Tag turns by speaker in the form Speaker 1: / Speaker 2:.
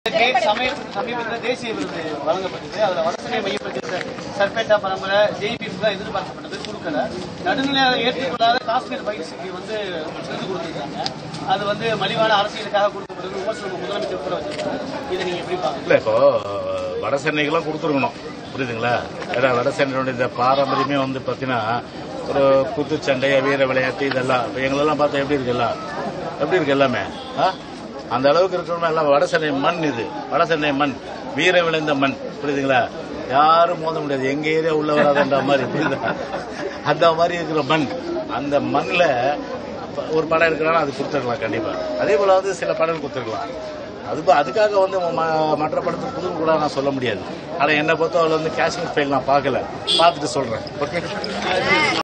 Speaker 1: இதற்கு சமீப- சமீபத்தில் தேசிய விருது வழங்கப்பட்டது அதுல வடசனை மையப்படுத்தி சர்பேட்டா பரம்பரை ஜெய்பீஃப் தான் எதிர்பார்க்கப்பட்டது கொடுக்கல நடுநிலையாக ஏற்றுக்கொள்ளாத காஷ்மீர் பயிற்சிக்கு வந்து விருது கொடுத்திருக்காங்க அது வந்து மலிவான அரசியலுக்காக கொடுக்கப்பட்டது விமர்சனம் முதலமைச்சர் கூட வச்சிருக்காங்க இதை நீங்க எப்படி பாக்குறீங்க
Speaker 2: இல்ல இப்போ வட சென்னைக்கெல்லாம் கொடுத்துருக்கணும் புரியுதுங்களா ஏன்னா வட சென்னையோட இந்த பாரம்பரியமே வந்து பாத்தீங்கன்னா ஒரு குத்துச்சண்டை வீர விளையாட்டு இதெல்லாம் இப்போ எங்களெல்லாம் பார்த்தா எப்படி இருக்குல்ல எப்படி இருக்கு எல்லாமே ஆ? அந்த அளவுக்கு இருக்கணும் எல்லாம் வட சென்னை மண் இது வட சென்னை மண் வீர விளைந்த மண் புரியுதுங்களா யாரும் மோத முடியாது எங்க ஏரியா உள்ள வராதுன்ற மாதிரி புரியுதா அந்த மாதிரி இருக்கிற மண் அந்த மண்ணில் ஒரு படம் எடுக்கிறானா அது கொடுத்துருக்கலாம் கண்டிப்பா அதே போல வந்து சில படம் கொடுத்துருக்கலாம் அது அதுக்காக வந்து ம- மற்ற படத்துக்கு புது கூட நான் சொல்ல முடியாது ஆனா என்னை பொறுத்தவரை வந்து காஷ்மீர் ஃபைல் நான் பார்க்கல பார்த்துட்டு சொல்றேன் ஓகே